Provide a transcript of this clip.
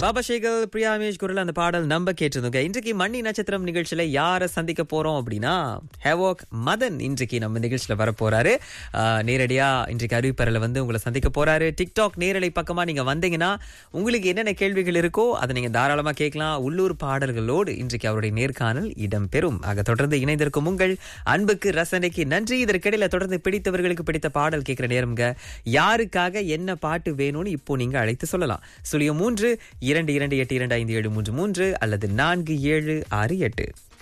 பாபா சேகல் பிரியாமேஷ் குரல் அந்த பாடல் நம்ப கேட்டிருந்தோங்க இன்றைக்கு மண்ணி நட்சத்திரம் நிகழ்ச்சியில யாரை சந்திக்க போறோம் அப்படின்னா ஹெவோக் மதன் இன்றைக்கு நம்ம நிகழ்ச்சியில வர போறாரு ஆஹ், நேரடியா இன்றைக்கு அறிவிப்பறையில வந்து உங்களை சந்திக்க போறாரு டிக்டாக் நேரலை பக்கமா நீங்க வந்தீங்கன்னா உங்களுக்கு என்னென்ன கேள்விகள் இருக்கோ அதை நீங்க தாராளமா கேட்கலாம் உள்ளூர் பாடல்களோடு இன்றைக்கு அவருடைய நேர்காணல் இடம்பெறும் ஆக தொடர்ந்து இணைந்திருக்கும் உங்கள் அன்புக்கு ரசனைக்கு நன்றி இதற்கிடையில தொடர்ந்து பிடித்தவர்களுக்கு பிடித்த பாடல் கேட்கிற நேரம்ங்க யாருக்காக என்ன பாட்டு வேணும்னு இப்போ நீங்க அழைத்து சொல்லலாம் சுழியம் மூன்று இரண்டு இரண்டு எட்டு இரண்டு ஐந்து ஏழு மூன்று மூன்று அல்லது நான்கு ஏழு ஆறு எட்டு